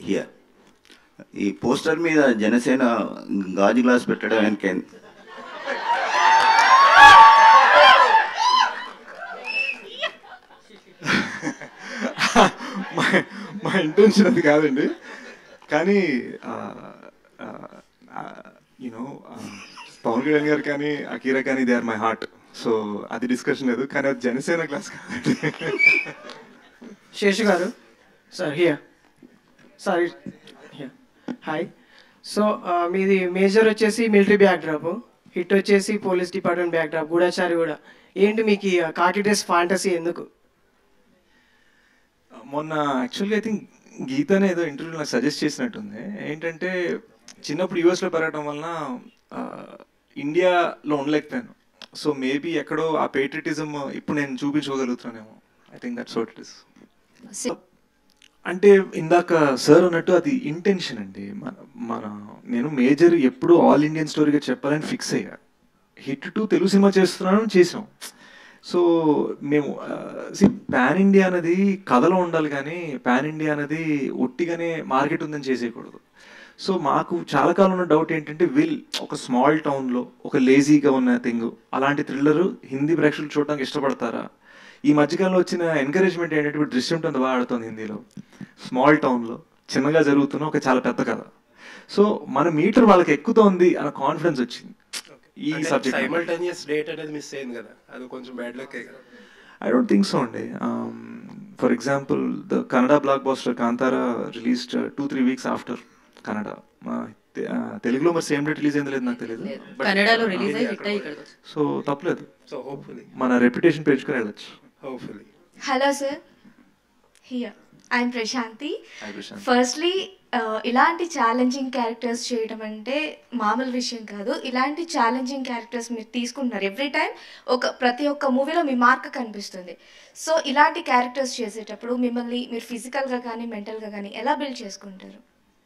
Here ఈ poster మీద జనసేన గాజు గ్లాస్ పెట్టడం వెనక మా మా ఇంటెన్షన్ అది కాదండి కానీ యూనో పవన్ కళ్యాణ్ గారు కానీ అకీరా కానీ they are my heart so అది డిస్కషన్ లేదు కానీ అది జనసేన క్లాస్ కాదండి శేషు గారు sir here sorry hi so మీది మేజర్ వచ్చేసి మిలిటరీ బ్యాక్డ్రాప్ హిట్ వచ్చేసి పోలీస్ డిపార్ట్మెంట్ బ్యాక్డ్రాప్ గూఢాచారి కూడా ఏంటి మీకు ఈ కాకి డ్రెస్ ఫాంటసీ ఎందుకు మొన్న యాక్చువల్గా ఐ థింక్ గీతనే ఏదో ఇంటర్వ్యూ నాకు సజెస్ట్ చేసినట్టుంది ఏంటంటే చిన్నప్పుడు యూఎస్లో పెరగడం వలన ఆ, ఇండియాలో ఉండలేకపోయాను సో మేబీ ఎక్కడో ఆ పేట్రిటిజం ఇప్పుడు నేను చూపించుకోగలుగుతున్నానేమో I think that's what it is అంటే ఇందాక సార్ అన్నట్టు అది ఇంటెన్షన్ అండి మన మన నేను మేజర్ ఎప్పుడు ఆల్ ఇండియన్ స్టోరీగా చెప్పాలని ఫిక్స్ అయ్యా హిట్ టూ తెలుగు సినిమా చేస్తున్నాను చేసాం సో మేము పాన్ ఇండియా అనేది కథలో ఉండాలి కానీ పాన్ ఇండియా అనేది ఒట్టిగానే మార్కెట్ ఉందని చేసేయకూడదు సో మాకు చాలా కాలం ఉన్న డౌట్ ఏంటంటే విల్ ఒక స్మాల్ టౌన్లో ఒక లేజీగా ఉన్న థింగ్ అలాంటి థ్రిల్లర్ హిందీ ప్రేక్షకులు చూడడానికి ఇష్టపడతారా ఈ మధ్యకాలంలో వచ్చిన ఎంకరేజ్మెంట్ ఏంటంటే ఇప్పుడు దృశ్యం అంత బాగా ఆడుతుంది హిందీలో స్మాల్ టౌన్లో చిన్నగా జరుగుతున్న ఒక చాలా పెద్ద కథ సో మన మీటర్ వాళ్ళకి ఎక్కుతోంది అన్న కాన్ఫిడెన్స్ వచ్చింది ఈ సబ్జెక్ట్ సైమల్టేనియస్ డేట్ అనేది మిస్ అయింది కదా అది కొంచెం బ్యాడ్ లక్ కదా ఐ డోంట్ థింక్ సో అండి for example the Kannada blockbuster Kantara released two three weeks after Kannada తెలుగులో మరి సేమ్ డేట్ రిలీజ్ అయింది లేదు నాకు తెలియదు కన్నడలో రిలీజ్ అయ్యి హిట్ అయ్యి ఇక్కడికి వచ్చింది సో తప్పలేదు సో హోప్ఫుల్లీ మన రెప్యుటేషన్ పెంచుకొని వెళ్ళచ్చు hopefully hello sir here I'm Prashanthi Hi, ప్రశాంతి. ఫస్ట్లీ ఇలాంటి ఛాలెంజింగ్ క్యారెక్టర్స్ చేయడం అంటే మామూలు విషయం కాదు ఇలాంటి ఛాలెంజింగ్ క్యారెక్టర్స్ మీరు తీసుకుంటున్నారు ఎవ్రీ టైం ఒక ప్రతి ఒక్క మూవీలో మీ మార్క్ కనిపిస్తుంది సో ఇలాంటి క్యారెక్టర్స్ చేసేటప్పుడు మిమ్మల్ని మీరు ఫిజికల్గా కానీ మెంటల్గా కానీ ఎలా బిల్డ్ చేసుకుంటారు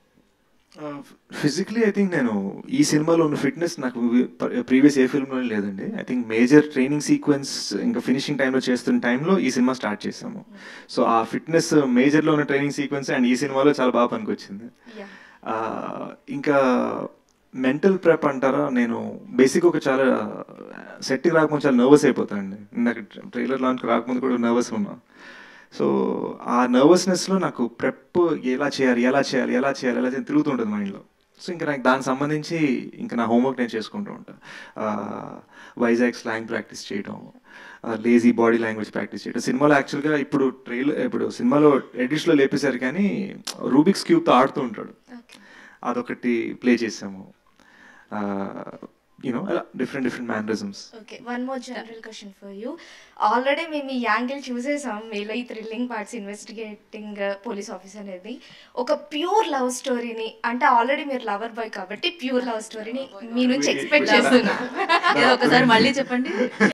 ఫిజికలీ ఐ థింక్ నేను ఈ సినిమాలో ఉన్న ఫిట్నెస్ నాకు ప్రీవియస్ ఏ ఫిల్మ్లో లేదండి I think Major training sequence ఇంకా ఫినిషింగ్ టైంలో చేస్తున్న టైంలో ఈ సినిమా స్టార్ట్ చేసాము సో ఆ ఫిట్నెస్ మేజర్లో ఉన్న ట్రైనింగ్ సీక్వెన్స్ అండ్ ఈ సినిమాలో చాలా బాగా పనికొచ్చింది Yeah. ఆ, ఇంకా మెంటల్ ప్రెప్ అంటారా నేను బేసిక్ ఒక చాలా సెట్కి రాకముందు చాలా నర్వస్ అయిపోతానండి ఇందాక ట్రైలర్ లాంచ్ రాకముందు కూడా నర్వస్ ఉన్నా సో ఆ నర్వస్నెస్లో నాకు ప్రెప్ ఎలా చేయాలి ఎలా చేయాలి ఎలా చేయాలి ఎలా చేయాలి తిరుగుతుంటుంది మైండ్లో సో ఇంకా నాకు దానికి సంబంధించి ఇంకా నా హోంవర్క్ నేను చేసుకుంటూ ఉంటాను వైజాగ్ స్లాంగ్ ప్రాక్టీస్ చేయడం లేజీ బాడీ లాంగ్వేజ్ ప్రాక్టీస్ చేయడం సినిమాలో యాక్చువల్గా ఇప్పుడు ట్రైలర్ ఇప్పుడు సినిమాలో ఎడిట్స్లో లేపేశారు కానీ రూబిక్స్ క్యూబ్తో ఆడుతూ ఉంటాడు అదొకటి ప్లే చేసాము యూనో అలా different different mannerisms okay one more general question for you already మేము ఈ యాంగిల్ చూసేసాం మీలో ఈ thrilling parts investigating police office అనేది ఒక ప్యూర్ లవ్ స్టోరీని అంటే ఆల్రెడీ మీరు లవర్ బాయ్ కాబట్టి ప్యూర్ లవ్ స్టోరీని మీ నుంచి ఎక్స్పెక్ట్ చేస్తున్నాం ఏదో ఒకసారి మళ్ళీ చెప్పండి